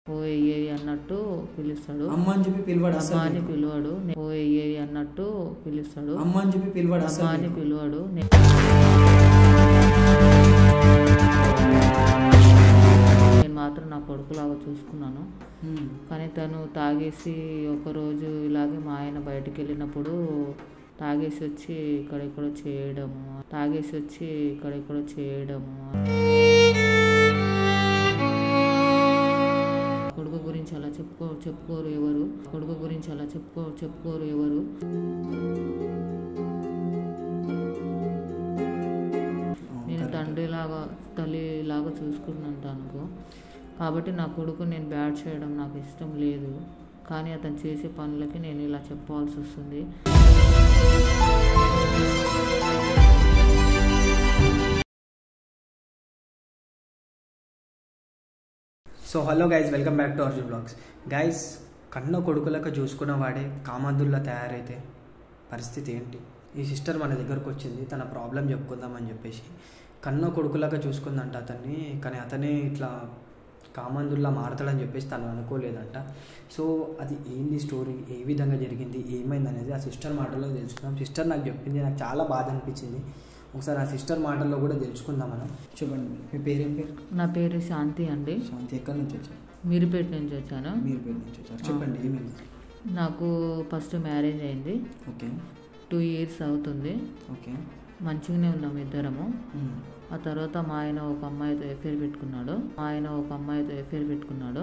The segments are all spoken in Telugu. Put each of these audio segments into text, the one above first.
ఓ ఏ అన్నట్టు పిలుస్తాడు అమ్మ అని చెప్పి పిలవాడు అమ్మ అసలు అని పిలువాడు నే- ఓ ఏ అన్నట్టు పిలుస్తాడు అమ్మ అని చెప్పి పిలవాడు అమ్మ అసలు అని పిలువాడు నే- నేను మాత్రం నా కొడుకులాగా చూసుకున్నాను ఉమ్. కానీ తను తాగేసి ఒకరోజు ఇలాగే మా ఆయన బయటికి వెళ్ళినప్పుడు తాగేసి వచ్చి ఇక్కడెక్కడో చేయడము తాగేసి వచ్చి ఇక్కడెక్కడో చేయడము కొడుకు గురించి అలా చెప్పుకో చెప్పుకోరు ఎవరు కొడుకు గురించి అలా చెప్పుకో చెప్పుకోరు ఎవరు నేను తండ్రిలాగా తల్లిలాగా చూసుకున్నాను తనకు కాబట్టి నా కొడుకు నేను బ్యాడ్ చేయడం నాకు ఇష్టం లేదు కానీ అతను చేసే పనులకి నేను ఇలా చెప్పాల్సి వస్తుంది so hello guys welcome back to Arjun blogs guys కన్న కొడుకులకు చూసుకున్న వాడే కామందుల్లా తయారైతే పరిస్థితి ఏంటి ఈ సిస్టర్ మన దగ్గరకు వచ్చింది తన ప్రాబ్లం చెప్పుకుందామని చెప్పేసి కన్న కొడుకులాగా చూసుకుందంట అతన్ని కానీ అతనే ఇట్లా కామందుల్లా మారతాడని చెప్పేసి తను అనుకోలేదంట సో అది ఏంది స్టోరీ ఏ విధంగా జరిగింది ఏమైంది అనేది ఆ సిస్టర్ మాటల్లో తెలుసుకుందాం సిస్టర్ నాకు చెప్పింది నాకు చాలా బాధ అనిపించింది ఒకసారి ఆ సిస్టర్ మాటల్లో కూడా తెలుసుకుందాం మనం చెప్పండి మీ పేరేం పేరు నా పేరు శాంతి అండి శాంతి ఎక్కడి నుంచి వచ్చారు మీరుపేట నుంచి వచ్చాను మీరు పేరు నుంచి వచ్చారు చెప్పండి ఏమైంది నాకు ఫస్ట్ మ్యారేజ్ అయింది ఓకే టూ ఇయర్స్ అవుతుంది ఓకే మంచిగానే ఉన్నాం ఇద్దరము మ్మ్. ఆ తర్వాత మా ఆయన ఒక అమ్మాయితో ఎఫ్ఐఆర్ పెట్టుకున్నాడు మా ఆయన ఒక అమ్మాయితో ఎఫ్ఐఆర్ పెట్టుకున్నాడు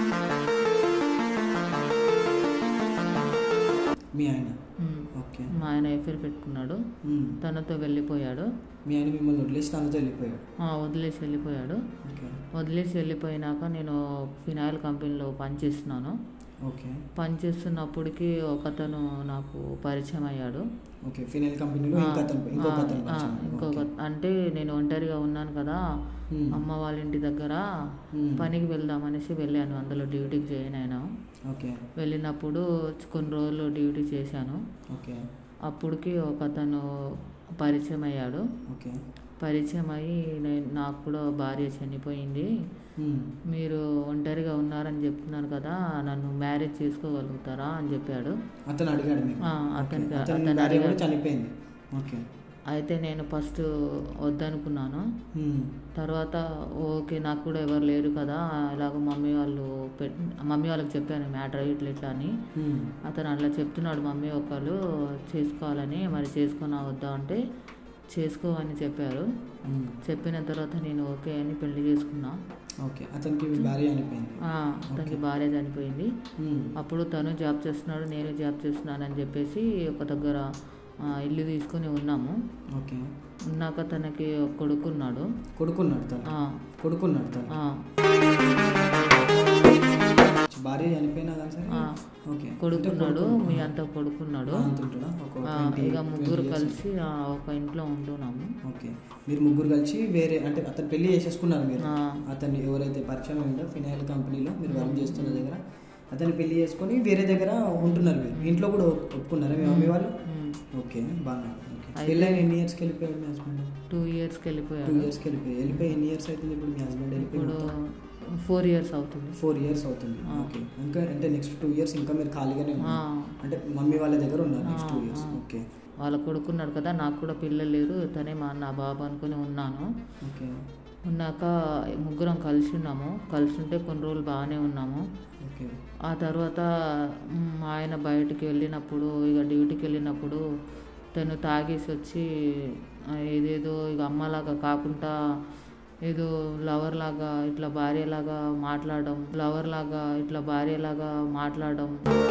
మీ ఆయన ఉమ్. ఓకే మా ఆయన ఎఫ్ఐఆర్ పెట్టుకున్నాడు మ్మ్. తనతో వెళ్ళిపోయాడు మీ ఆయన మిమ్మల్ని వదిలేసి తనతో వెళ్ళిపోయాడు ఆ, వదిలేసి వెళ్ళిపోయాడు ఓకే వదిలేసి వెళ్ళిపోయినాక నేను ఫినాయిల్ కంపెనీలో పనిచేస్తున్నాను ఓకే పనిచేస్తున్నప్పటికీ ఒకతను నాకు పరిచయం అయ్యాడు ఓకే ఫినైల్ కంపెనీలో ఆ, ఇంకో అతను ఇంకొక ఆ, అతను ఆ, పరిచయం. ఇంకొక ఓకే. అంటే నేను ఒంటరిగా ఉన్నాను కదా మ్మ్. అమ్మ వాళ్ళ ఇంటి దగ్గర మ్మ్. పనికి వెళ్దామనేసి వెళ్ళాను అందులో డ్యూటీకి జాయిన్ అయినా ఓకే వెళ్ళినప్పుడు కొన్ని రోజులు డ్యూటీ చేశాను ఓకే అప్పటికి ఒక అతను పరిచయం అయ్యాడు ఓకే పరిచయం అయ్యి నేను నాకు కూడా భార్య చనిపోయింది మ్మ్. మీరు ఒంటరిగా ఉన్నారని చెప్తున్నారు కదా నన్ను మ్యారేజ్ చేసుకోగలుగుతారా అని చెప్పాడు అతను అడిగాడు మీకు ఆ, ఓకే. అతనికి- అతని అతను భార్య కూడా అడిగాడు. చనిపోయింది ఓకే అయితే నేను ఫస్ట్ వద్దనుకున్నాను మ్మ్. తర్వాత ఓకే నాకు కూడా ఎవరు లేరు కదా ఇలాగ మమ్మీ వాళ్ళు పెట్ మమ్మీ వాళ్ళకి చెప్పాను మ్యాటర్ ఇట్లా ఇట్లా అని మ్మ్. అతను అట్లా చెప్తున్నాడు మమ్మీ ఒకళ్ళు చేసుకోవాలని మరి చేసుకున్నా వద్దా అంటే చేసుకో అని చెప్పారు మ్మ్. చెప్పిన తర్వాత నేను ఓకే అని పెళ్లి చేసుకున్నా ఓకే అతనికి మీ భార్య చనిపోయింది ఆ, అతనికి భార్య చనిపోయింది మ్మ్. అప్పుడు తను జాబ్ చేస్తున్నాడు నేను జాబ్ చేస్తున్నాను అని చెప్పేసి ఒక దగ్గర ఆ, ఇల్లు తీసుకుని ఉన్నాము ఓకే ఉన్నాక తనకి ఒక కొడుకున్నాడు కొడుకున్నాడు తను ఆ, కొడుకున్నాడు తను ఆ, భార్య చనిపోయినా కానీ సరే ఆ. ఓకే కొడుకున్నాడు మీ అంత కొడుకున్నాడు ఆ, అంతుంటాడా? ఒక ఆ, 20, ఇక 20 ముగ్గురు years. కలిసి ఆ, ఒక ఇంట్లో ఉంటున్నాము ఓకే మీరు ముగ్గురు కలిసి వేరే అంటే అతను పెళ్లి చేసేసుకున్నారు మీరు ఆ. అతన్ని ఎవరైతే పరిచయం అయిందో ఫినాయిల్ కంపెనీలో మీరు వర్క్ చేస్తున్న దగ్గర అతన్ని పెళ్లి చేసుకొని వేరే దగ్గర ఉంటున్నారు మీరు ఇంట్లో కూడా ఒప్- ఒప్పుకున్నారా మీ మమ్మీ వాళ్ళు ఉమ్. ఓకే బాగా ఓకే అయితే- పెళ్ళైన ఎన్ని ఇయర్స్కి వెళ్ళిపోయాడు మీ హస్బెండ్ టూ ఇయర్స్కి టూ వెళ్ళిపోయాడు ఇయర్స్కి వెళ్ళిపోయి వెళ్ళిపోయి ఎన్ని ఇయర్స్ అవుతుంది ఇప్పుడు మీ హస్బెండ్ ఇప్పుడు వెళ్ళిపోయి ఫోర్ ఇయర్స్ అవుతుంది ఫోర్ ఇయర్స్ అవుతుంది ఆ. ఓకే ఇంకా అంటే నెక్స్ట్ టూ ఇయర్స్ ఇంకా మీరు ఖాళీగానే ఆ, ఉన్నారు అంటే మమ్మీ వాళ్ళ దగ్గర ఉన్నారు నెక్స్ట్ టూ ఆ, ఇయర్స్ ఆ. ఓకే వాళ్ళ కొడుకున్నాడు కదా నాకు కూడా పిల్లలు లేరు తనే మా నా బాబు అనుకుని ఉన్నాను ఓకే ఉన్నాక ముగ్గురం కలిసి ఉన్నాము కలిసి ఉంటే కొన్ని రోజులు బాగానే ఉన్నాము ఓకే ఆ తర్వాత మ్, మా ఆయన బయటికి వెళ్ళినప్పుడు ఇక డ్యూటీకి వెళ్ళినప్పుడు తను తాగేసి వచ్చి ఆ, ఏదేదో ఇక అమ్మలాగా కాకుండా ఏదో లవర్ లాగా ఇట్లా భార్యలాగా మాట్లాడడం లవర్ లాగా ఇట్లా భార్యలాగా మాట్లాడడం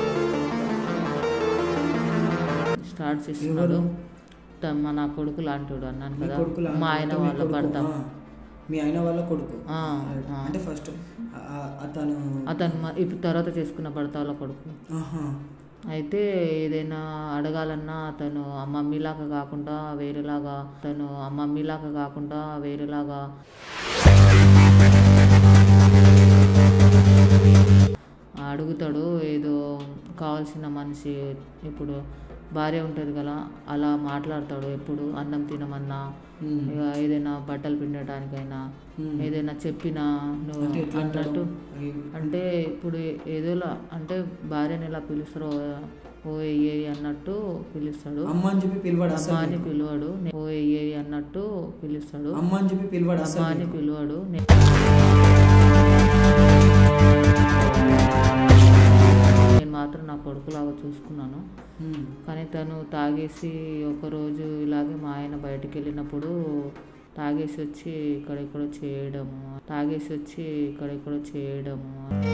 స్టార్ట్ చేస్తున్నాడు ఎవరు? త- మా నా కొడుకు లాంటివాడు అన్నాను మీ కదా కొడుకు లాంటి మా ఆయన అంటే మీ వాళ్ళ కొడుకు, భర్త ఆ. మీ ఆయన వాళ్ళ కొడుకు ఆ, Right. ఆ. అంటే ఫస్ట్ అతను అతను మ- ఇప్పుడు తర్వాత చేసుకున్న భర్త వాళ్ళ కొడుకు ఆహా. అయితే ఏదైనా అడగాలన్నా అతను ఆ మమ్మీలాగా కాకుండా వేరేలాగా తను ఆ మమ్మీలాగా కాకుండా వేరేలాగా అడుగుతాడు ఏదో కావాల్సిన మనిషి ఇప్పుడు భార్య ఉంటుంది కదా అలా మాట్లాడతాడు ఎప్పుడు అన్నం తినమన్నా ఉమ్. ఇక ఏదైనా బట్టలు పిండటానికైనా ఉమ్. ఏదైనా చెప్పినా నువ్వు అంటే ఎట్లా అంటాడు? అన్నట్టు ఏ- అంటే ఇప్పుడు ఏదోలా అంటే భార్యని ఎలా పిలుస్తారో ఓ ఏ అన్నట్టు పిలుస్తాడు అమ్మ అని చెప్పి పిలవాడు అమ్మ అసలు అని పిలువాడు నే- ఓ ఏ అన్నట్టు పిలుస్తాడు అమ్మ అని చెప్పి పిలవాడు అమ్మ అసలు అని నీకు. పిలువాడు నే- నేను మాత్రం నా కొడుకులాగా చూసుకున్నాను ఉమ్. కానీ తను తాగేసి ఒకరోజు ఇలాగే మా ఆయన బయటికి వెళ్ళినప్పుడు తాగేసి వచ్చి ఇక్కడెక్కడో చేయడము తాగేసి వచ్చి ఇక్కడెక్కడో చేయడము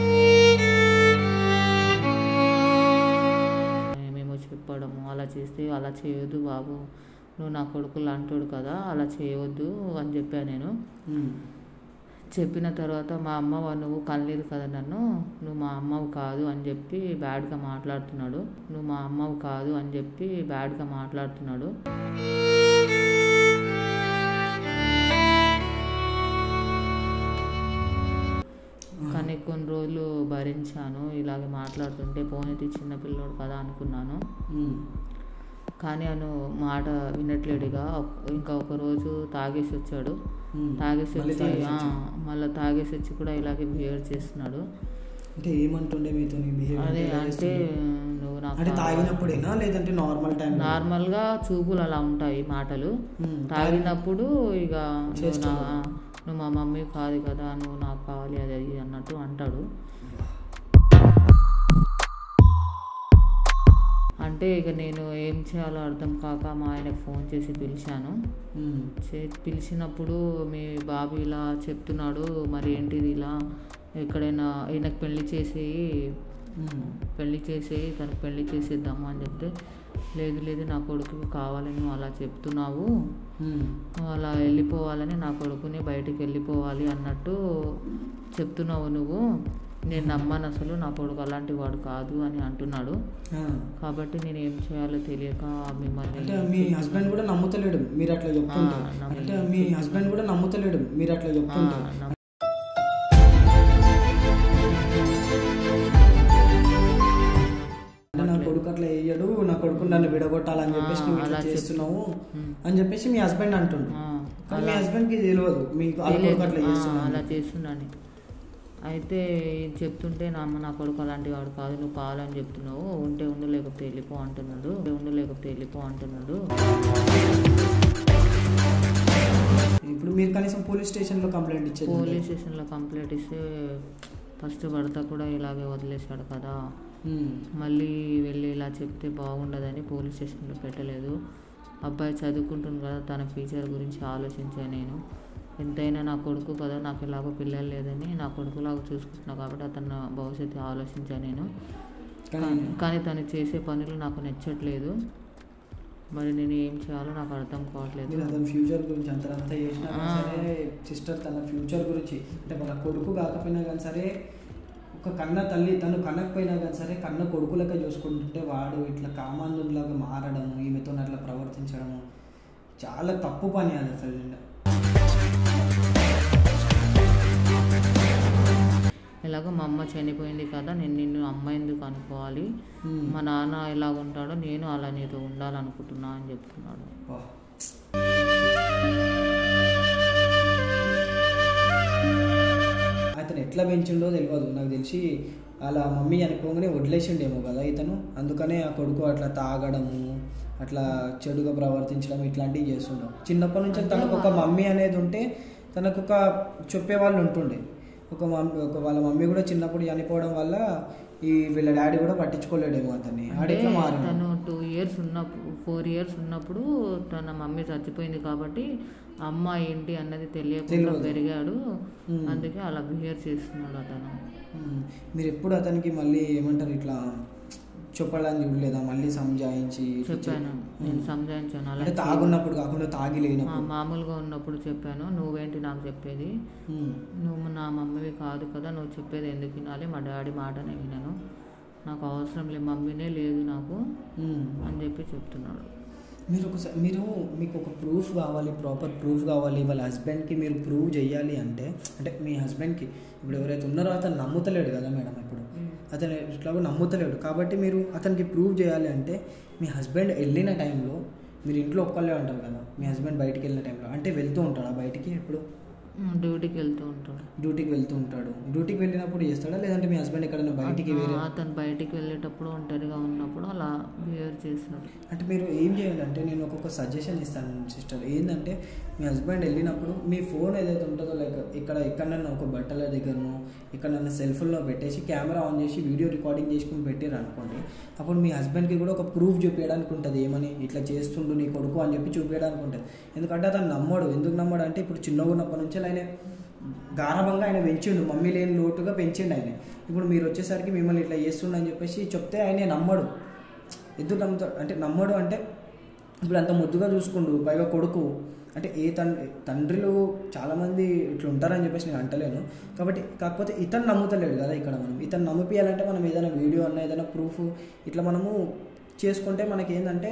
మేము చెప్పడము అలా చేస్తే అలా చేయొద్దు బాబు నువ్వు నా కొడుకు లాంటోడు కదా అలా చేయవద్దు అని చెప్పాను నేను ఉమ్. చెప్పిన తర్వాత మా అమ్మ వా- నువ్వు కనలేదు కదా నన్ను నువ్వు మా అమ్మవు కాదు అని చెప్పి బ్యాడ్గా మాట్లాడుతున్నాడు నువ్వు మా అమ్మవు కాదు అని చెప్పి బ్యాడ్గా మాట్లాడుతున్నాడు కానీ కొన్ని రోజులు భరించాను ఇలాగే మాట్లాడుతుంటే పోనీతి చిన్న పిల్లోడు కదా అనుకున్నాను ఉమ్. కానీ అను మాట వినట్లేడుగా ఒక- ఇంకా ఒక రోజు తాగేసి వచ్చాడు ఉమ్. తాగేసి మళ్ళీ వచ్చి తాగేసి ఆ, వచ్చాడు. మళ్ళీ తాగేసి వచ్చి కూడా ఇలాగే బిహేవ్ చేస్తున్నాడు అంటే ఏమంటుండే మీతో నీ బిహేవియర్ అదే ఎలా అంటే చేస్తుండే? నువ్వు నాకు అంటే తాగినప్పుడేనా లేదంటే నార్మల్ టైం నార్మల్గా చూపులు అలా ఉంటాయి మాటలు తాగినప్పుడు ఇక నువ్వు నా చేస్తాడు. నువ్వు మా మమ్మీ కాదు కదా నువ్వు నాకు కావాలి అది అది అన్నట్టు అంటాడు అంటే ఇక నేను ఏం చేయాలో అర్థం కాక మా ఆయనకు ఫోన్ చేసి పిలిచాను చే పిలిచినప్పుడు మీ బాబు ఇలా చెప్తున్నాడు మరి ఏంటిది ఇలా ఎక్కడైనా ఈయనకు పెళ్లి చేసి పెళ్లి చేసి తనకు పెళ్లి చేసేద్దాము అని చెప్తే లేదు లేదు నా కొడుకుకి కావాలని నువ్వు అలా చెప్తున్నావు నువ్వు అలా వెళ్ళిపోవాలని నా కొడుకుని బయటికి వెళ్ళిపోవాలి అన్నట్టు చెప్తున్నావు నువ్వు నేను నమ్మను అసలు నా కొడుకు అలాంటి వాడు కాదు అని అంటున్నాడు కాబట్టి నేను ఏం చేయాలో తెలియక మిమ్మల్ని అంటే మీ హస్బెండ్ కూడా నమ్ముతలేడు మీరు అట్లా చెప్తుంటే ఆ, నమ్ము- అంటే మీ హస్బెండ్ కూడా నమ్ముతలేడు మీరు అట్లా ఆ, చెప్తుంటే నమ్మ- అంటే నా కొడుకు అట్లా వేయడు నా కొడుకు నన్ను విడగొట్టాలని చెప్పేసి నువ్వు ఇట్లా అలా చెప్- చేస్తున్నావు ఉమ్. అని చెప్పేసి మీ హస్బెండ్ అంటుండు ఆ, కానీ మీ అలా- హస్బెండ్ కి తెలియదు మీకు వాళ్ళ కొడుకు అట్లా ఆ, చేస్తున్నాడు అలా చేస్తున్నాను అయితే చెప్తుంటే నా అమ్మ నా కొడుకు అలాంటి వాడు కాదు నువ్వు కావాలని చెప్తున్నావు ఉంటే ఉండు లేకపోతే వెళ్ళిపో అంటున్నాడు ఉంటే ఉండు లేకపోతే వెళ్ళిపో అంటున్నాడు ఇప్పుడు మీరు కనీసం పోలీస్ స్టేషన్ లో కంప్లైంట్ ఇచ్చేది పోలీస్ స్టేషన్లో కంప్లైంట్ ఇస్తే ఫస్ట్ భర్త కూడా ఇలాగే వదిలేశాడు కదా ఉమ్. మళ్ళీ వెళ్ళి ఇలా చెప్తే బాగుండదని పోలీస్ స్టేషన్లో పెట్టలేదు అబ్బాయి చదువుకుంటుంది కదా తన ఫ్యూచర్ గురించి ఆలోచించాను నేను ఎంతైనా నా కొడుకు కదా నాకు ఎలాగో పిల్లలు లేదని నా కొడుకులాగా చూసుకుంటున్నా కాబట్టి అతను నా భవిష్యత్తు ఆలోచించాను నేను కానీ కానీ తను చేసే పనులు నాకు నచ్చట్లేదు మరి నేను ఏం చేయాలో నాకు అర్థం కావట్లేదు మీరు అతని ఫ్యూచర్ గురించి అంత అంతా చేసినా కానీ ఆ. సరే సిస్టర్ తన ఫ్యూచర్ గురించి అంటే వాళ్ళ కొడుకు కాకపోయినా కానీ సరే ఒక కన్న తల్లి తను కనకపోయినా కానీ సరే కన్న కొడుకులక చూసుకుంటుంటే వాడు ఇట్లా కామాంధులాగా మారడము ఈమెతో అట్లా ప్రవర్తించడము చాలా తప్పు పని అది అసలు నిండా. ఎలాగో మా అమ్మ చనిపోయింది కదా నేను నిన్ను అమ్మ ఎందుకు అనుకోవాలి ఉమ్. మా నాన్న ఎలా ఉంటాడో నేను అలా నీతో ఉండాలనుకుంటున్నా అని చెప్తున్నాడు వా. అతను ఎట్లా పెంచిండో తెలియదు నాకు తెలిసి అలా మమ్మీ అనుకోగానే వదిలేసిండేమో కదా ఇతను అందుకనే ఆ కొడుకు అట్లా తాగడము అట్లా చెడుగా ప్రవర్తించడం ఇట్లాంటివి చేస్తుండవు చిన్నప్పటి నుంచి తనకు ఒక మమ్మీ అనేది ఉంటే తనకు ఒక చెప్పేవాళ్ళు ఉంటుండే ఒక మమ్మీ ఒక వాళ్ళ మమ్మీ కూడా చిన్నప్పుడు చనిపోవడం వల్ల ఈ వీళ్ళ డాడీ కూడా పట్టించుకోలేడేమో అతన్ని అంటే ఆడిట్లా మారాడు తను టూ ఇయర్స్ ఉన్నప్పుడు ఫోర్ ఇయర్స్ ఉన్నప్పుడు తన మమ్మీ చచ్చిపోయింది కాబట్టి అమ్మ ఏంటి అన్నది తెలియకుండా తెలియదు. పెరిగాడు Hmm. అందుకే అలా బిహేవ్ చేస్తున్నాడు అతను మ్మ్. మీరు ఎప్పుడు అతనికి మళ్ళీ ఏమంటారు ఇట్లా చెప్పడానికి చూడలేదా మళ్ళీ సంజాయించి ఇట్లా చెప్- చెప్పాను నేను సంజాయించాను అలా అంటే తాగున్నప్పుడు కాకుండా తాగి ఆ, లేనప్పుడు మామూలుగా ఉన్నప్పుడు చెప్పాను నువ్వేంటి నాకు చెప్పేది మ్మ్. నువ్వు నా మమ్మీవి కాదు కదా నువ్వు చెప్పేది ఎందుకు వినాలి మా డాడీ మాటనే వినను నాకు అవసరం లేదు మమ్మీనే లేదు నాకు మ్మ్. అని చెప్పి చెప్తున్నాడు మీరు ఒకసారి మీరు మీకు ఒక ప్రూఫ్ కావాలి ప్రాపర్ ప్రూఫ్ కావాలి వాళ్ళ హస్బెండ్కి మీరు ప్రూవ్ చేయాలి అంటే అంటే మీ హస్బెండ్కి ఇప్పుడు ఎవరైతే ఉన్నారో అతను నమ్ముతలేడు కదా మేడం ఇప్పుడు అతను ఎట్లాగో నమ్ముతలేడు కాబట్టి మీరు అతనికి ప్రూవ్ చేయాలి అంటే మీ హస్బెండ్ వెళ్ళిన టైంలో మీరు ఇంట్లో ఒక్కళ్ళే ఉంటారు కదా మీ హస్బెండ్ బయటికి వెళ్ళిన టైంలో అంటే వెళ్తూ ఉంటాడా బయటికి ఎప్పుడు ఉమ్, డ్యూటీకి వెళ్తూ ఉంటాడు డ్యూటీకి వెళ్తూ ఉంటాడు డ్యూటీకి వెళ్ళినప్పుడు చేస్తాడా లేదంటే మీ హస్బెండ్ ఎక్కడైనా బయటికి వేరే ఆ, అతను బయటికి వెళ్ళేటప్పుడు ఒంటరిగా ఉన్నప్పుడు అలా బిహేవ్ చేస్తాడు అంటే మీరు ఏం చేయాలి అంటే నేను ఒక్కొక్క సజెషన్ ఇస్తాను సిస్టర్ ఏంటంటే మీ హస్బెండ్ వెళ్ళినప్పుడు మీ ఫోన్ ఏదైతే ఉంటుందో లైక్ ఇక్కడ ఎక్కడన్నా ఒక బట్టల దగ్గరనో ఎక్కడన్నా సెల్ఫోన్లో పెట్టేసి కెమెరా ఆన్ చేసి వీడియో రికార్డింగ్ చేసుకుని పెట్టారు అనుకోండి అప్పుడు మీ హస్బెండ్కి కూడా ఒక ప్రూఫ్ చూపించడానికి ఉంటుంది ఏమని ఇట్లా చేస్తుండు నీ కొడుకు అని చెప్పి చూపించడానికి ఉంటుంది ఎందుకంటే అతను నమ్మడు ఎందుకు నమ్మడు అంటే ఇప్పుడు చిన్నగా ఉన్నప్పటి నుంచి ఆయన గారభంగా ఆయన పెంచిండు మమ్మీ లేని లోటుగా పెంచిండు ఆయన ఇప్పుడు మీరు వచ్చేసరికి మిమ్మల్ని ఇట్లా చేస్తుండు అని చెప్పేసి చెప్తే ఆయన నమ్మడు ఎందుకు నమ్ముతాడు అంటే నమ్మడు అంటే ఇప్పుడు అంత ముద్దుగా చూసుకుండు పైగా కొడుకు అంటే ఏ తండ్రి తండ్రులు చాలామంది ఇట్లా ఉంటారని చెప్పేసి నేను అంటలేను కాబట్టి కాకపోతే ఇతను నమ్ముతలేడు కదా ఇక్కడ మనం ఇతను నమ్మిపియాలంటే మనం ఏదైనా వీడియో అన్న ఏదైనా ప్రూఫ్ ఇట్లా మనము చేసుకుంటే మనకి ఏంటంటే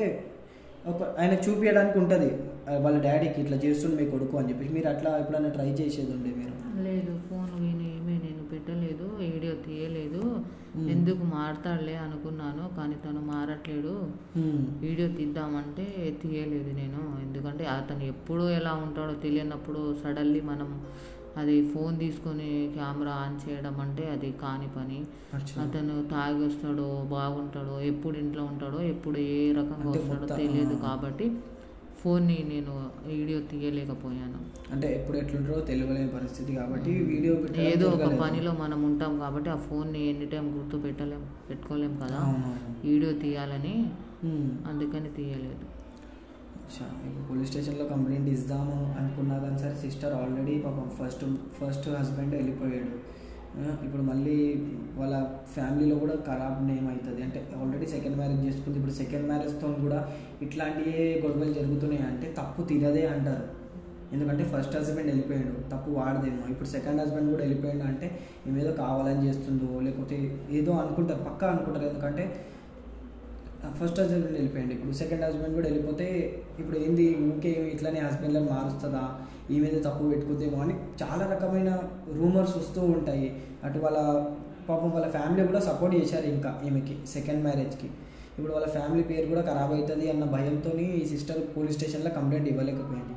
ఒక ఆయన చూపించడానికి ఉంటుంది వాళ్ళ డాడీకి ఇట్లా చేస్తుండు మీ కొడుకు అని చెప్పేసి మీరు అట్లా ఎప్పుడైనా ట్రై చేసేది ఉండే మీరు లేదు ఫోన్ విని ఏమీ నేను పెట్టలేదు వీడియో తీయలేదు Hmm. ఎందుకు మారతాడులే అనుకున్నాను కానీ తను మారట్లేడు వీడియో తీద్దామంటే తీయలేదు నేను ఎందుకంటే అతను ఎప్పుడు ఎలా ఉంటాడో తెలియనప్పుడు సడన్లీ మనం అది ఫోన్ తీసుకొని కెమెరా ఆన్ చేయడం అంటే అది కాని పని అచ్చా. అతను తాగి వస్తాడో బాగుంటాడో ఎప్పుడు ఇంట్లో ఉంటాడో ఎప్పుడు ఏ రకంగా అంటే వస్తాడో మొత్తం- తెలియదు కాబట్టి ఫోన్ని నేను వీడియో తీయలేకపోయాను అంటే ఎప్పుడు ఎట్లుంటారో తెలియలేని పరిస్థితి కాబట్టి వీడియో పెట్టడం ఏదో ఒక జరగలేదు. పనిలో మనం ఉంటాం కాబట్టి ఆ ఫోన్ని ఎనీ టైం గుర్తు పెట్టలేం పెట్టుకోలేం కదా అవునవును. వీడియో తీయాలని ఉమ్. అందుకని తీయలేదు చా, ఇప్పుడు పోలీస్ స్టేషన్లో కంప్లైంట్ ఇద్దాము అనుకున్నా కానీ సరే సిస్టర్ ఆల్రెడీ పాపం ఫస్ట్ ఫస్ట్ హస్బెండ్ వెళ్ళిపోయాడు ఆ, ఇప్పుడు మళ్ళీ వాళ్ళ ఫ్యామిలీలో కూడా ఖరాబ్ నేమ్ అవుతుంది అంటే ఆల్రెడీ సెకండ్ మ్యారేజ్ చేసుకుంది ఇప్పుడు సెకండ్ మ్యారేజ్తో కూడా ఇట్లాంటివే గొడవలు జరుగుతున్నాయి అంటే తప్పు తీరదే అంటారు ఎందుకంటే ఫస్ట్ హస్బెండ్ వెళ్ళిపోయాడు తప్పు వాడదేమో ఇప్పుడు సెకండ్ హస్బెండ్ కూడా వెళ్ళిపోయాడు అంటే ఏమేదో కావాలని చేస్తుందో లేకపోతే ఏదో అనుకుంటారు పక్కా అనుకుంటారు ఎందుకంటే ఫస్ట్ హస్బెండ్ వెళ్ళిపోయింది ఇప్పుడు సెకండ్ హస్బెండ్ కూడా వెళ్ళిపోతే ఇప్పుడు ఏంది ఊకే ఇట్లానే హస్బెండ్లను మారుస్తుందా ఈ మీద తప్పు పెట్టుకుందేమో అని చాలా రకమైన రూమర్స్ వస్తూ ఉంటాయి అటు వాళ్ళ పాపం వాళ్ళ ఫ్యామిలీ కూడా సపోర్ట్ చేశారు ఇంకా ఈమెకి సెకండ్ మ్యారేజ్కి ఇప్పుడు వాళ్ళ ఫ్యామిలీ పేరు కూడా ఖరాబ్ అవుతుంది అన్న భయంతో ఈ సిస్టర్ పోలీస్ స్టేషన్లో కంప్లైంట్ ఇవ్వలేకపోయింది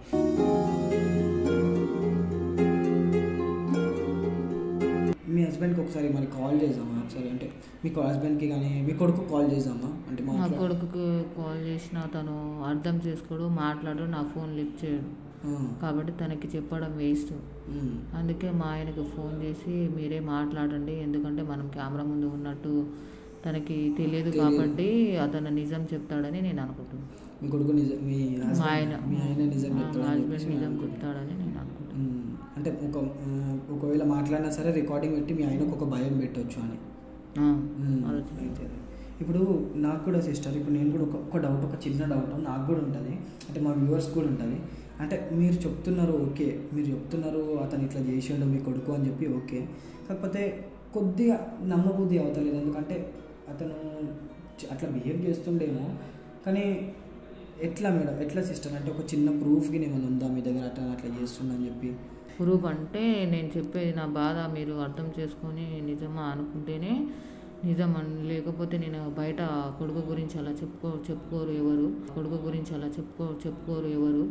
మీ హస్బెండ్కి ఒకసారి మరి కాల్ చేద్దామా ఒకసారి అంటే మీ హస్బెండ్కి కానీ మీ కొడుకు కాల్ చేద్దామా అంటే మా మాట్లా- కొడుకుకి కాల్ చేసినా తను అర్థం చేసుకోడు మాట్లాడు నా ఫోన్ లిఫ్ట్ చేయడు ఆ, కాబట్టి తనకి చెప్పడం వేస్ట్ ఉమ్, అందుకే మా ఆయనకి ఫోన్ చేసి మీరే మాట్లాడండి ఎందుకంటే మనం కెమెరా ముందు ఉన్నట్టు తనకి తెలియదు తెలియదు. కాబట్టి అతను నిజం చెప్తాడని నేను అనుకుంటున్నాను మీ కొడుకు నిజం మీ మా husband- ఆయన మీ ఆయన నిజం మా చెప్తాడని హస్బెండ్ చెప్పేసి నిజం నేను అనుకుంటున్నా. చెప్తాడని నేను అనుకుంటున్నాను ఉమ్, అంటే ఒక ఆ, ఒకవేళ మాట్లాడినా సరే రికార్డింగ్ పెట్టి మీ ఆయనకు ఒక భయం పెట్టొచ్చు అని ఆ, ఉమ్, ఆలోచన. అయితే అది. ఇప్పుడు నాకు కూడా సిస్టర్ ఇప్పుడు నేను కూడా ఒక ఒక డౌట్ ఒక చిన్న డౌట్ నాకు కూడా ఉంటుంది అంటే మా వ్యూవర్స్ కూడా ఉంటుంది అంటే మీరు చెప్తున్నారు ఓకే మీరు చెప్తున్నారు అతను ఇట్లా చేసిండు మీ కొడుకు అని చెప్పి ఓకే కాకపోతే కొద్దిగా నమ్మబుద్ధి అవుతలేదు ఎందుకంటే అతను చ- అట్లా బిహేవ్ చేస్తుండేమో కానీ ఎట్లా మేడం ఎట్లా సిస్టర్ అంటే ఒక చిన్న ప్రూఫ్కి ఏమైనా ఉందా మీ దగ్గర అట్లా అట్లా చేస్తుండని చెప్పి ప్రూఫ్ అంటే నేను చెప్పేది నా బాధ మీరు అర్థం చేసుకొని నిజమా అనుకుంటేనే నిజం అని లేకపోతే నేను బయట కొడుకు గురించి అలా చెప్పుకో చెప్పుకోరు ఎవరు కొడుకు గురించి అలా చెప్పుకో చెప్పుకోరు ఎవరు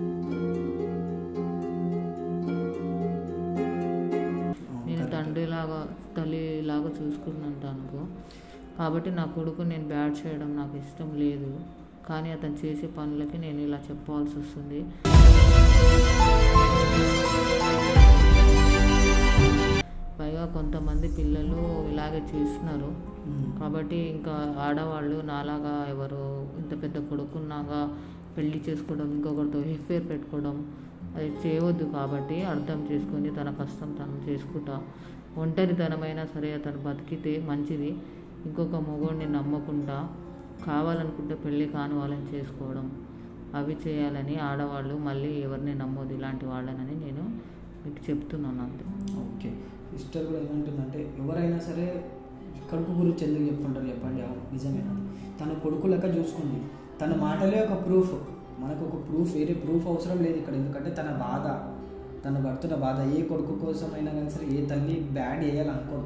అవును, నేను correct. తండ్రిలాగా తల్లిలాగా చూసుకున్నాను తనకు కాబట్టి నా కొడుకు నేను బ్యాడ్ చేయడం నాకు ఇష్టం లేదు కానీ అతను చేసే పనులకి నేను ఇలా చెప్పాల్సి వస్తుంది పైగా కొంతమంది పిల్లలు ఇలాగే చేస్తున్నారు ఉమ్. కాబట్టి ఇంకా ఆడవాళ్ళు నాలాగా ఎవరు ఇంత పెద్ద కొడుకున్నాగా పెళ్లి చేసుకోవడం ఇంకొకరితో ఎఫ్ఐఆర్ పెట్టుకోవడం అది చేయవద్దు కాబట్టి అర్థం చేసుకొని తన కష్టం తను చేసుకుంటా ఒంటరితనమైనా సరే అతను బతికితే మంచిది ఇంకొక మొగోడిని నమ్మకుండా కావాలనుకుంటే పెళ్ళి కాని వాళ్ళని చేసుకోవడం అవి చేయాలని ఆడవాళ్ళు మళ్ళీ ఎవరిని నమ్మొద్దు ఇలాంటి వాళ్ళనని నేను మీకు చెప్తున్నాను అంతే ఓకే సిస్టర్ కూడా ఏమంటుందంటే ఎవరైనా సరే కొడుకు గురించి ఎందుకు చెప్పుకుంటారు చెప్పండి అవును నిజమేనా తన కొడుకు లెక్క చూసుకుంది తన మాటలే ఒక ప్రూఫ్ మనకు ఒక ప్రూఫ్ వేరే ప్రూఫ్ అవసరం లేదు ఇక్కడ ఎందుకంటే తన బాధ తన పడుతున్న బాధ ఏ కొడుకు కోసమైనా కానీ సరే ఏ తల్లి బ్యాడ్ చేయాలనుకోదు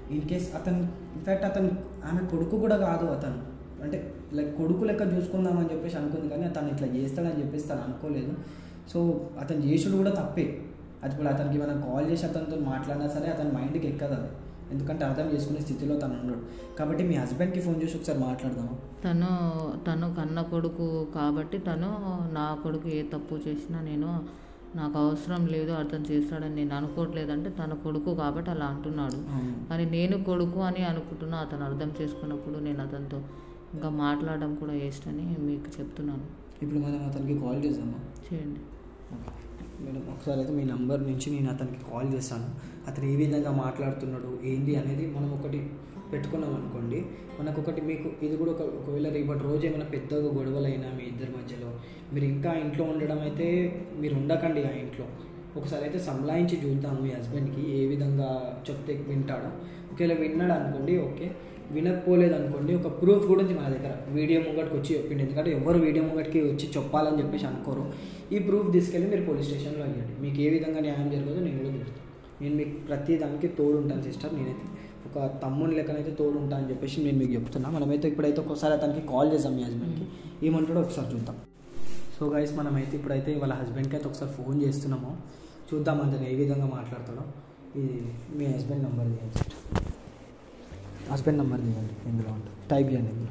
ఇన్ కేస్ అతను ఇన్ఫ్యాక్ట్ అతను ఆమె కొడుకు కూడా కాదు అతను అంటే లైక్ కొడుకు లెక్క చూసుకుందామని చెప్పేసి అనుకుంది కానీ అతను ఇట్లా చేస్తాడని చెప్పేసి తను అనుకోలేదు సో అతను చేసుడు కూడా తప్పే అది ఇప్పుడు అతనికి మనం కాల్ చేసి అతనితో మాట్లాడినా సరే అతని మైండ్కి ఎక్కదు అది ఎందుకంటే అర్థం చేసుకునే స్థితిలో తను ఉండడు కాబట్టి మీ హస్బెండ్కి ఫోన్ చేసి ఒకసారి మాట్లాడదాము తను తను కన్న కొడుకు కాబట్టి తను నా కొడుకు ఏ తప్పు చేసినా నేను నాకు అవసరం లేదు అర్థం చేస్తాడని నేను అనుకోవట్లేదంటే తన కొడుకు కాబట్టి అలా అంటున్నాడు కానీ నేను కొడుకు అని అనుకుంటున్నా అతను అర్థం చేసుకున్నప్పుడు నేను అతనితో ఇంకా మాట్లాడడం కూడా వేస్ట్ అని మీకు చెప్తున్నాను ఇప్పుడు మనం అతనికి కాల్ చేద్దామా చేయండి మేడం ఒకసారి అయితే మీ నంబర్ నుంచి నేను అతనికి కాల్ చేస్తాను అతను ఏ విధంగా మాట్లాడుతున్నాడు ఏంది అనేది మనం ఒకటి పెట్టుకున్నాం అనుకోండి మనకు ఒకటి మీకు ఇది కూడా ఒక ఒకవేళ రేపటి రోజు ఏమైనా పెద్దగా గొడవలైనా మీ ఇద్దరి మధ్యలో మీరు ఇంకా ఇంట్లో ఉండడం అయితే మీరు ఉండకండి ఆ ఇంట్లో ఒకసారి అయితే సంలాయించి చూద్దాము మీ హస్బెండ్కి ఏ విధంగా చెప్తే వింటాడో ఒకవేళ విన్నాడు అనుకోండి ఓకే వినకపోలేదు అనుకోండి ఒక ప్రూఫ్ కూడా ఉంది మన దగ్గర వీడియో ముంగటికి వచ్చి చెప్పింది ఎందుకంటే ఎవరు వీడియో ముంగటికి వచ్చి చెప్పాలని చెప్పేసి అనుకోరు ఈ ప్రూఫ్ తీసుకెళ్ళి మీరు పోలీస్ స్టేషన్లో అయ్యండి మీకు ఏ విధంగా న్యాయం జరగదో నేను కూడా చూస్తాను నేను మీకు ప్రతి దానికి తోడు ఉంటాను సిస్టర్ నేనైతే ఒక తమ్ముని లెక్కనైతే తోడు ఉంటా అని చెప్పేసి నేను మీకు చెప్తున్నా మనమైతే ఇప్పుడైతే ఒకసారి అతనికి కాల్ చేద్దాం మీ హస్బెండ్కి ఏమంటాడో ఒకసారి చూద్దాం సో గైస్ మనమైతే ఇప్పుడైతే వాళ్ళ హస్బెండ్కి అయితే ఒకసారి ఫోన్ చేస్తున్నాము చూద్దాం అతను ఏ విధంగా మాట్లాడతాడో ఇది మీ హస్బెండ్ నెంబర్ తీయండి హస్బెండ్ నెంబర్ తీయండి ఇందులో ఉంటుంది టైప్ చేయండి ఇందులో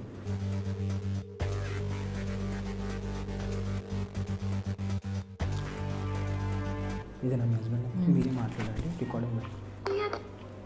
ఇదే నా హస్బెండ్ నెంబర్ మీరే మాట్లాడండి రికార్డింగ్ పెట్టి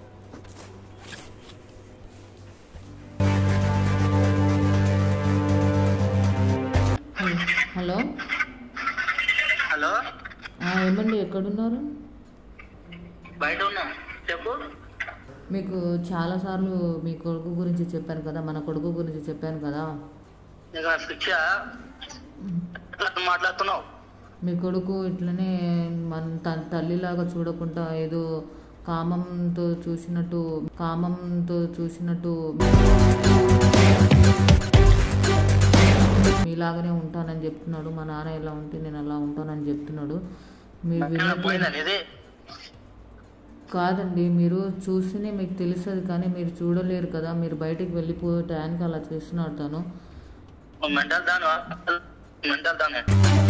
హలో హలో ఆ, ఏమండి ఎక్కడున్నారు బయట ఉన్నా చెప్పు మీకు చాలాసార్లు మీ కొడుకు గురించి చెప్పాను కదా మన కొడుకు గురించి చెప్పాను కదా నీకు శిక్ష మాట్లాడుతున్నావు మీ కొడుకు ఇట్లనే మన త- తల్లిలాగా చూడకుండా ఏదో కామంతో చూసినట్టు కామంతో చూసినట్టు మీలాగానే ఉంటానని చెప్తున్నాడు మా నాన్న ఎలా ఉంటే నేను అలా ఉంటానని చెప్తున్నాడు మీరు వినట్లేదు పోయిందని ఇది కాదండి మీరు చూస్తేనే మీకు తెలుస్తుంది కానీ మీరు చూడలేరు కదా మీరు బయటికి వెళ్ళిపోయే టయానికి అలా చేస్తున్నాడు తను మెంటల్ దాని మెంటల్ దాని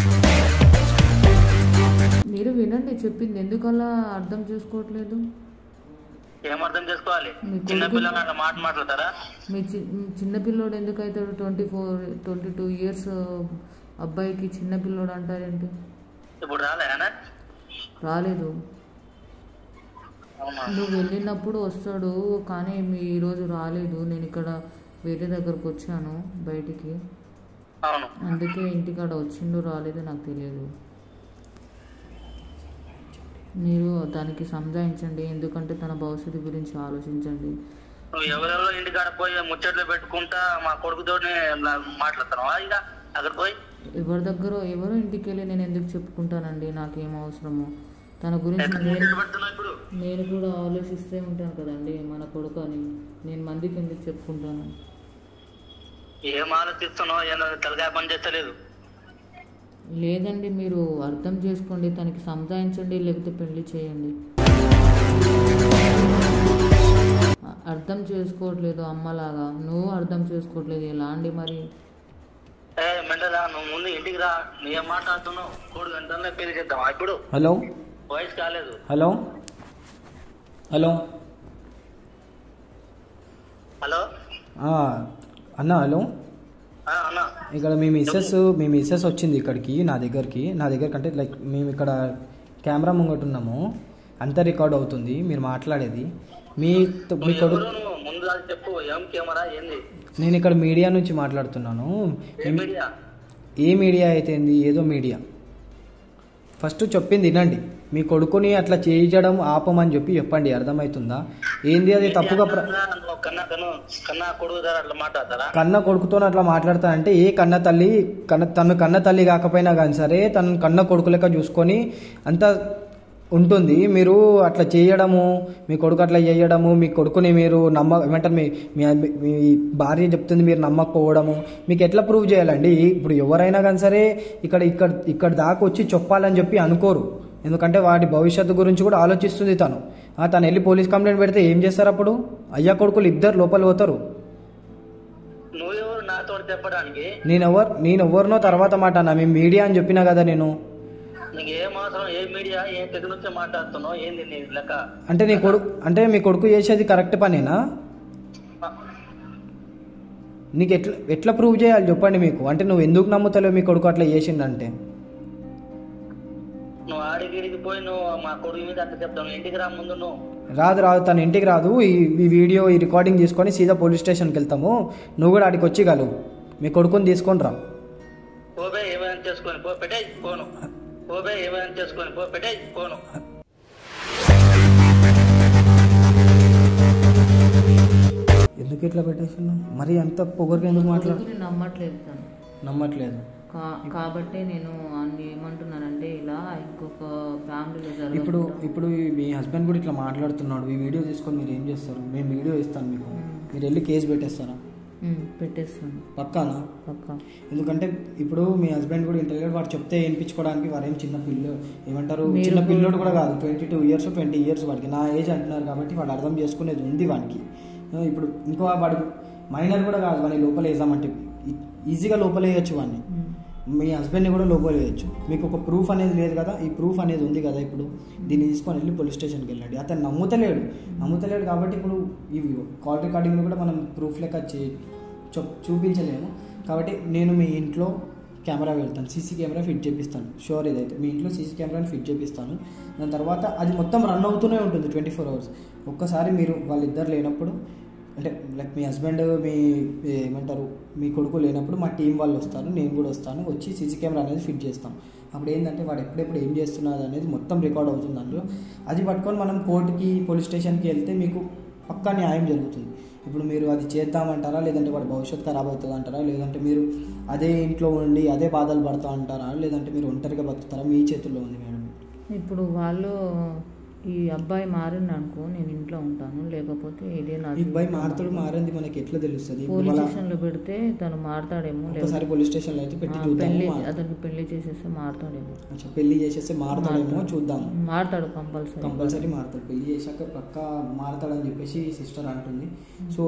మీరు వినండి చెప్పింది ఎందుకు అలా అర్థం చేసుకోవట్లేదు ఏం అర్థం చేసుకోవాలి మీ చిన్న కొడుకు- పిల్లలు అట్లా మాట మాట్లాడతారా మీ చి మీ చిన్న పిల్లోడు ఎందుకు అవుతాడు twenty four twenty two years అబ్బాయికి చిన్న పిల్లోడు అంటారేంటి ఇప్పుడు రాలే ఆయన రాలేదు అవునా నువ్వు వెళ్ళినప్పుడు వస్తాడు కానీ మీ ఈరోజు రాలేదు నేను ఇక్కడ వేరే దగ్గరకు వచ్చాను బయటికి అవును అందుకే ఇంటికాడ వచ్చిండు రాలేదు నాకు తెలియదు మీరు దానికి సంజాయించండి ఎందుకంటే తన భవిష్యత్తు గురించి ఆలోచించండి నువ్వు ఎవరెవరో ఇంటికాడ పోయి ముచ్చట్లు పెట్టుకుంటా మా కొడుకుతో మాట్లాడుతున్నావా ఇక అక్కడ పోయి ఎవరి దగ్గర ఎవరో ఇంటికి వెళ్ళి నేను ఎందుకు చెప్పుకుంటానండి నాకేం అవసరము తన గురించి ఎక్కడ నేను ముచ్చట్లు పెడుతున్నావు ఇప్పుడు నేను కూడా ఆలోచిస్తూ ఉంటాను కదండి మన కొడుకు అని నేను మందికి ఎందుకు చెప్పుకుంటాను ఏం ఆలోచిస్తున్నావు ఏమో తలకాయ పని చేస్తలేదు లేదండి మీరు అర్థం చేసుకోండి తనకి సంజాయించండి లేకపోతే పెళ్లి చేయండి అ- అర్థం చేసుకోవట్లేదు అమ్మలాగా నువ్వు అర్థం చేసుకోవట్లేదు ఎలా అండి మరి ఏ మెంటలా నువ్వు ముందు ఇంటికి రా నువ్వేం మాట్లాడుతున్నావు మూడు గంటల్లో పెళ్లి చేద్దాం ఇప్పుడు హలో వయసు కాలేదు హలో హలో హలో ఆ, అన్న హలో ఆ, అన్నా ఇక్కడ మీ మిస్సెస్ మీ మిస్సెస్ వచ్చింది ఇక్కడికి నా దగ్గరికి నా దగ్గరికి అంటే లైక్ మేము ఇక్కడ కెమెరా ముంగట ఉన్నాము అంతా రికార్డ్ అవుతుంది మీరు మాట్లాడేది మీ మీ కొడుకు ఎవరు నువ్వు ముందు అది చెప్పు ఏం కెమెరా ఏంది నేను ఇక్కడ మీడియా నుంచి మాట్లాడుతున్నాను ఏ మీడియా ఏ మీడియా అయితే ఏంది ఏదో మీడియా ఫస్ట్ చెప్పింది వినండి మీ కొడుకుని అట్లా చేయించడం ఆపమని చెప్పి చెప్పండి అర్థమవుతుందా ఏంది అది తప్పుగా ప్ర నువ్వు కన్నా కను కన్నా కొడుకు ధర అట్లా మాట్లాడతారా కన్న కొడుకుతో అట్లా మాట్లాడతానంటే ఏ కన్న తల్లి కన్న తను కన్న తల్లి కాకపోయినా కానీ సరే తను కన్న కొడుకు లెక్క చూసుకొని అంత ఉంటుంది మీరు అట్లా చేయడము మీ కొడుకు అట్లా చేయడము మీ కొడుకుని మీరు నమ్మ ఏమంటారు మీ మీ మీ భార్య చెప్తుంది మీరు నమ్మకపోవడము మీకు ఎట్లా ప్రూవ్ చేయాలండి ఇప్పుడు ఎవరైనా కానీ సరే ఇక్కడ ఇక్కడ ఇక్కడ దాకా వచ్చి చెప్పాలని చెప్పి అనుకోరు ఎందుకంటే వాటి భవిష్యత్తు గురించి కూడా ఆలోచిస్తుంది తను ఆ, తను వెళ్ళి పోలీస్ కంప్లైంట్ పెడితే ఏం చేస్తారు అప్పుడు అయ్యా కొడుకులు ఇద్దరు లోపల పోతారు నువ్వెవరు నాతో చెప్పడానికి నేను ఎవరు నేను ఎవరినో తర్వాత మాట అన్నా మేము మీడియా అని చెప్పినా కదా నేను నీకు ఏం అవసరం ఏ మీడియా ఏం తెగ నుంచి మాట్లాడుతున్నావు ఏంది నీ లెక్క అంటే నీ కొడుకు అంటే మీ కొడుకు చేసేది కరెక్ట్ పనేనా నీకు ఎట్లా ఎట్లా ప్రూవ్ చేయాలి చెప్పండి మీకు అంటే నువ్వు ఎందుకు నమ్ముతలేవు మీ కొడుకు అట్లా చేసిండంటే నువ్వు ఆడిగిడికి పోయి నువ్వు మా కొడుకు మీద అంత చెప్తావు నువ్వు ఇంటికి రా ముందు నువ్వు రాదు రాదు తన ఇంటికి రాదు ఈ ఈ వీడియో ఈ రికార్డింగ్ తీసుకొని సీదా పోలీస్ స్టేషన్కి వెళ్తాము నువ్వు కూడా ఆడికి వచ్చి కలువు మీ కొడుకుని తీసుకొని రా పోబే ఏమైనా చేసుకొని పో పెట్టే పోను పోబే ఏమైనా చేసుకొని పో పెట్టే పోను ఎందుకు ఇట్లా పెట్టేస్తున్నావు మరి అంత పొగరికి ఎందుకు మాట్లాడు కొడుకుని నమ్మట్లేదు తను నమ్మట్లేదు కా కాబట్టి నేను అన్ని ఏమంటున్నానంటే ఇలా ఇంకొక ఫ్యామిలీలో ఇప్పుడు జరగకుండా ఇప్పుడు ఈ- మీ హస్బెండ్ కూడా ఇట్లా మాట్లాడుతున్నాడు ఈ వీడియో తీసుకొని మీరు ఏం చేస్తారు మేము వీడియో ఇస్తాను మీకు మీరు వెళ్ళి కేసు పెట్టేస్తారా ఉమ్, పెట్టేస్తాను పక్కానా పక్క ఎందుకంటే ఇప్పుడు మీ హస్బెండ్ కూడా ఇంటర్వ్యూ వాడు చెప్తే వినిపించుకోవడానికి వారేం చిన్న పిల్ల ఏమంటారు మీరు చిన్న కూడా- పిల్లోడు కూడా కాదు twenty two years twenty years వాడికి నా ఏజ్ అంటున్నారు కాబట్టి వాడు అర్థం చేసుకునేది ఉంది వాడికి ఆ, ఇప్పుడు ఇంకో వాడు మైనర్ కూడా కాదు వాడిని లోపల వేసామంటే ఈ- ఈజీగా లోపల వేయచ్చు వాడిని మీ హస్బెండ్ని కూడా లోపల వేయచ్చు మీకు ఒక ప్రూఫ్ అనేది లేదు కదా ఈ ప్రూఫ్ అనేది ఉంది కదా ఇప్పుడు దీన్ని తీసుకొని వెళ్ళి పోలీస్ స్టేషన్కి వెళ్ళండి అతను నమ్ముతలేడు నమ్ముతలేడు కాబట్టి ఇప్పుడు ఈ కాల్ రికార్డింగ్ కూడా మనం ప్రూఫ్ లెక్క చే చూ- చూపించలేము కాబట్టి నేను మీ ఇంట్లో కెమెరా వెళ్తాను సీసీ కెమెరా ఫిట్ చేపిస్తాను షూర్ ఇదైతే మీ ఇంట్లో సీసీ కెమెరాని ఫిట్ చేపిస్తాను దాని తర్వాత అది మొత్తం రన్ అవుతూనే ఉంటుంది ట్వంటీ ఫోర్ అవర్స్ ఒక్కసారి మీరు వాళ్ళిద్దరు లేనప్పుడు అంటే లైక్ మీ హస్బెండ్ మీ ఏమంటారు మీ కొడుకు లేనప్పుడు మా టీం వాళ్ళు వస్తారు నేను కూడా వస్తాను వచ్చి సీసీ కెమెరా అనేది ఫిట్ చేస్తాం అప్పుడు ఏంటంటే వాడు ఎప్పుడెప్పుడు ఏం చేస్తున్నది అనేది మొత్తం రికార్డ్ అవుతుంది అందులో అది పట్టుకొని మనం కోర్టుకి పోలీస్ స్టేషన్కి వెళ్తే మీకు పక్కా న్యాయం జరుగుతుంది ఇప్పుడు మీరు అది చేద్దామంటారా లేదంటే వాడి భవిష్యత్తు ఖరాబ్ అవుతుంది అంటారా లేదంటే మీరు అదే ఇంట్లో ఉండి అదే బాధలు పడతా అంటారా లేదంటే మీరు ఒంటరిగా బతుకుతారా మీ చేతుల్లో ఉంది మేడం ఇప్పుడు వాళ్ళు ఈ అబ్బాయి మారింది అనుకో నేను ఇంట్లో ఉంటాను లేకపోతే ఇదే నా ఈ అబ్బాయి జీవితం. మారుతాడు మారింది మనకి ఎట్లా తెలుస్తుంది ఇప్పుడు పోలీస్ వాళ్ళ- స్టేషన్ లో పెడితే తను మారతాడేమో ఒకసారి పోలీస్ స్టేషన్లో అయితే పెట్టి ఆ, చూద్దాము పెళ్లి మా- అతనికి పెళ్లి చేసేస్తే మారతాడేమో అచ్చా పెళ్లి చేసేస్తే మారుతాడేమో చూద్దాం మారతాడు కంపల్సరీ కంపల్సరీ మారుతాడు పెళ్లి చేశాక పక్క మారుతాడని చెప్పేసి సిస్టర్ అంటుంది సో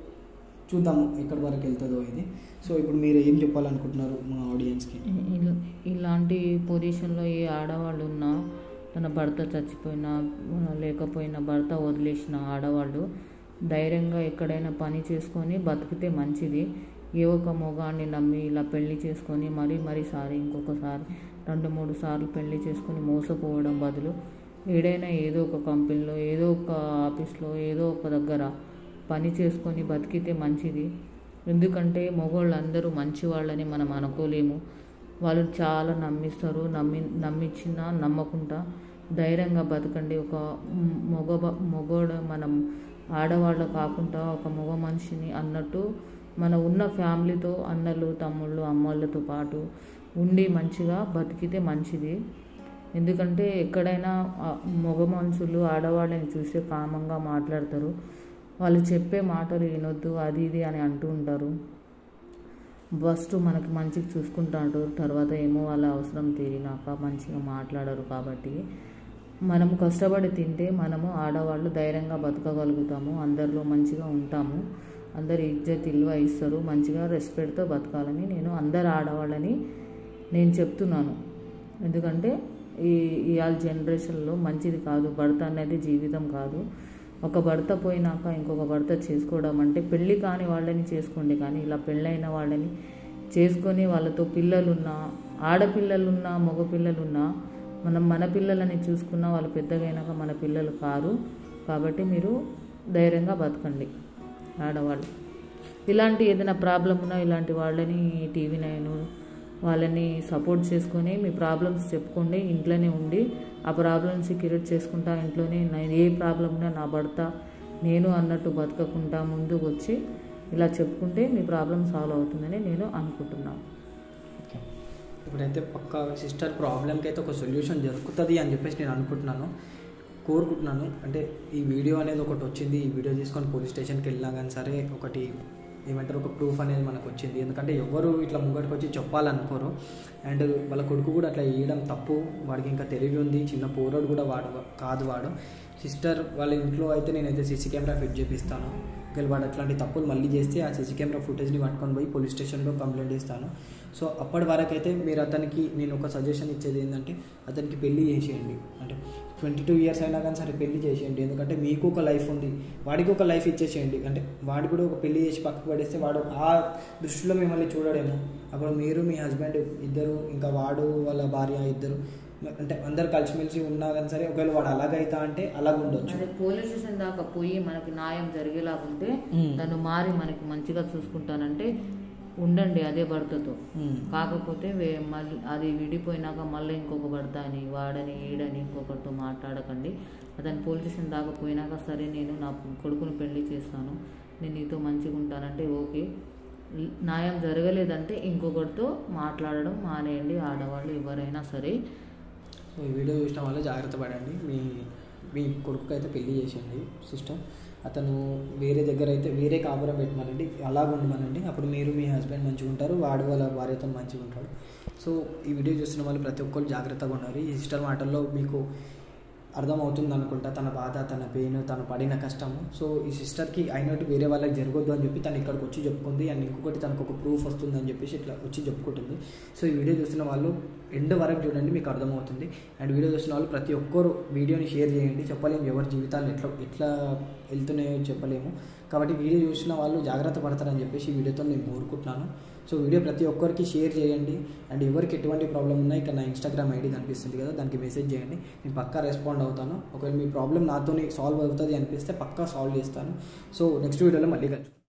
చూద్దాము ఎక్కడి వరకు వెళ్తుందో ఇది సో ఇప్పుడు మీరు ఏం చెప్పాలనుకుంటున్నారు మా ఆడియన్స్కి ఇల- ఇలాంటి పొజిషన్లో ఏ ఆడవాళ్ళు ఉన్నా తన భర్త చచ్చిపోయినా లేకపోయినా భర్త వదిలేసిన ఆడవాళ్ళు ధైర్యంగా ఎక్కడైనా పని చేసుకొని బతికితే మంచిది ఏ ఒక్క మొగాన్ని నమ్మి ఇలా పెళ్లి చేసుకొని మరీ మరీ సారి ఇంకొకసారి రెండు మూడు సార్లు పెళ్లి చేసుకొని మోసపోవడం బదులు ఏడైనా ఏదో ఒక కంపెనీలో ఏదో ఒక ఆఫీస్లో ఏదో ఒక దగ్గర పని చేసుకొని బతికితే మంచిది ఎందుకంటే మగవాళ్ళు అందరూ మంచి వాళ్ళని మనం అనుకోలేము వాళ్ళు చాలా నమ్మిస్తారు నమ్మి నమ్మించిన నమ్మకుండా ధైర్యంగా బతకండి ఒక మ్- మగ బ- మగోడు మనం ఆడవాళ్ళు కాకుండా ఒక మగ మనిషిని అన్నట్టు మన ఉన్న ఫ్యామిలీతో అన్నలు తమ్ముళ్ళు అమ్మళ్ళతో పాటు ఉండి మంచిగా బతికితే మంచిది ఎందుకంటే ఎక్కడైనా ఆ మగ మనుషులు ఆడవాళ్ళని చూస్తే కామంగా మాట్లాడతారు వాళ్ళు చెప్పే మాటలు వినొద్దు అది ఇది అని అంటూ ఉంటారు ఫస్ట్ మనకి మంచిగా చూసుకుంటాడు తర్వాత ఏమో వాళ్ళ అవసరం తీరినాక మంచిగా మాట్లాడరు కాబట్టి మనము కష్టపడి తింటే మనము ఆడవాళ్ళు ధైర్యంగా బతకగలుగుతాము అందరిలో మంచిగా ఉంటాము అందరు ఇజ్జత్ ఇల్వ ఇస్తారు మంచిగా రెస్పెక్ట్తో బతకాలని నేను అందరు ఆడవాళ్ళని నేను చెప్తున్నాను ఎందుకంటే ఈ ఇవాళ జనరేషన్లో మంచిది కాదు భర్త అనేది జీవితం కాదు ఒక భర్త పోయినాక ఇంకొక భర్త చేసుకోవడం అంటే పెళ్ళి కాని వాళ్ళని చేసుకోండి కానీ ఇలా పెళ్ళైన వాళ్ళని చేసుకొని వాళ్ళతో పిల్లలున్నా ఆడపిల్లలున్నా మగపిల్లలున్నా మనం మన పిల్లలని చూసుకున్న వాళ్ళు పెద్దగా అయినాక మన పిల్లలు కారు కాబట్టి మీరు ధైర్యంగా బతకండి ఆడవాళ్ళు ఇలాంటి ఏదైనా ప్రాబ్లం ఉన్నా ఇలాంటి వాళ్ళని టీవీ నైన్ వాళ్ళని సపోర్ట్ చేసుకొని మీ ప్రాబ్లమ్స్ చెప్పుకోండి ఇంట్లోనే ఉండి ఆ ప్రాబ్లమ్స్ క్రియేట్ చేసుకుంటా ఇంట్లోనే నేను ఏ ప్రాబ్లం ఉన్నా నా భర్త నేను అన్నట్టు బతకకుండా ముందుకు వచ్చి ఇలా చెప్పుకుంటే మీ ప్రాబ్లం సాల్వ్ అవుతుందని నేను అనుకుంటున్నాను ఓకే ఇప్పుడైతే పక్క సిస్టర్ ప్రాబ్లంకి అయితే ఒక సొల్యూషన్ దొరుకుతుంది అని చెప్పేసి నేను అనుకుంటున్నాను కోరుకుంటున్నాను అంటే ఈ వీడియో అనేది ఒకటి వచ్చింది ఈ వీడియో తీసుకొని పోలీస్ స్టేషన్కి వెళ్ళినా కానీ సరే ఒకటి ఏమంటారు ఒక ప్రూఫ్ అనేది మనకు వచ్చింది ఎందుకంటే ఎవరు ఇట్లా ముంగటికి వచ్చి చెప్పాలనుకోరు అండ్ వాళ్ళ కొడుకు కూడా అట్లా వేయడం తప్పు వాడికి ఇంకా తెలివి ఉంది చిన్న పోరోడు కూడా వాడు కాదు వాడు సిస్టర్ వాళ్ళ ఇంట్లో అయితే నేనైతే సీసీ కెమెరా ఫిట్ చేపిస్తాను ఒకవేళ వాడు అట్లాంటి తప్పులు మళ్ళీ చేస్తే ఆ సీసీ కెమెరా ఫుటేజ్ని పట్టుకొని పోయి పోలీస్ స్టేషన్లో కంప్లైంట్ ఇస్తాను సో అప్పటి వరకు అయితే మీరు అతనికి నేను ఒక సజెషన్ ఇచ్చేది ఏంటంటే అతనికి పెళ్లి చేసేయండి అంటే ట్వంటీ టూ ఇయర్స్ అయినా కానీ సరే పెళ్లి చేసేయండి ఎందుకంటే మీకు ఒక లైఫ్ ఉంది వాడికి ఒక లైఫ్ ఇచ్చేసేయండి అంటే వాడు కూడా ఒక పెళ్లి చేసి పక్కకు పడేస్తే వాడు ఆ దృష్టిలో మిమ్మల్ని చూడడేమో అప్పుడు మీరు మీ హస్బెండ్ ఇద్దరు ఇంకా వాడు వాళ్ళ భార్య ఇద్దరు అంటే అందరు కలిసిమెలిసి ఉన్నా కానీ సరే ఒకవేళ వాడు అలాగైతా అంటే అలాగ ఉండొచ్చు అదే పోలీస్ స్టేషన్ దాకా పోయి మనకి న్యాయం జరిగేలాగుంటే మ్మ్. తను మారి మనకి మంచిగా చూసుకుంటానంటే ఉండండి అదే భర్తతో మ్మ్. కాకపోతే వే- మళ్ళీ అది విడిపోయినాక మళ్ళీ ఇంకొక భర్త అని వాడని ఈడని ఇంకొకరితో మాట్లాడకండి అతను పోలీస్ స్టేషన్ దాకా పోయినాక సరే నేను నా కొడుకుని పెళ్లి చేస్తాను నేను నీతో మంచిగా ఉంటానంటే ఓకే న్యాయం జరగలేదంటే ఇంకొకరితో మాట్లాడడం మానేయండి ఆడవాళ్ళు ఎవరైనా సరే సో ఈ వీడియో చూసిన వాళ్ళు జాగ్రత్త పడండి మీ మీ కొడుకు అయితే పెళ్లి చేసేయండి సిస్టర్ అతను వేరే దగ్గర అయితే వేరే కాపురం పెట్టమనండి అలాగ ఉండమనండి అప్పుడు మీరు మీ హస్బెండ్ మంచిగా ఉంటారు వాడు వాళ్ళ భార్యతో మంచిగా ఉంటాడు సో ఈ వీడియో చూస్తున్న వాళ్ళు ప్రతి ఒక్కరు జాగ్రత్తగా ఉన్నారు ఈ సిస్టర్ మాటల్లో మీకు అర్థమవుతుంది అనుకుంటా తన బాధ తన పెయిన్ తను పడిన కష్టము సో ఈ సిస్టర్కి అయినట్టు వేరే వాళ్ళకి జరగొద్దు అని చెప్పి తను ఇక్కడికి వచ్చి చెప్పుకుంది అండ్ ఇంకొకటి తనకు ఒక ప్రూఫ్ వస్తుంది అని చెప్పేసి ఇట్లా వచ్చి చెప్పుకుంటుంది సో ఈ వీడియో చూస్తున్న వాళ్ళు ఎండ్ వరకు చూడండి మీకు అర్థమవుతుంది అండ్ వీడియో చూస్తున్న వాళ్ళు ప్రతి ఒక్కరు వీడియోని షేర్ చేయండి చెప్పలేము ఎవరి జీవితాలు ఎట్లా ఎట్లా వెళ్తున్నాయో చెప్పలేము కాబట్టి వీడియో చూసిన వాళ్ళు జాగ్రత్త పడతారని చెప్పేసి ఈ వీడియోతో నేను కోరుకుంటున్నాను సో వీడియో ప్రతి ఒక్కరికి షేర్ చేయండి అండ్ ఎవరికి ఎటువంటి ప్రాబ్లం ఉన్నా ఇక్కడ నా ఇన్స్టాగ్రామ్ ఐడి కనిపిస్తుంది కదా దానికి మెసేజ్ చేయండి నేను పక్కా రెస్పాండ్ అవుతాను ఒకవేళ మీ ప్రాబ్లం నాతోని సాల్వ్ అవుతుంది అనిపిస్తే పక్కా సాల్వ్ చేస్తాను సో నెక్స్ట్ వీడియోలో మళ్ళీ కలుసు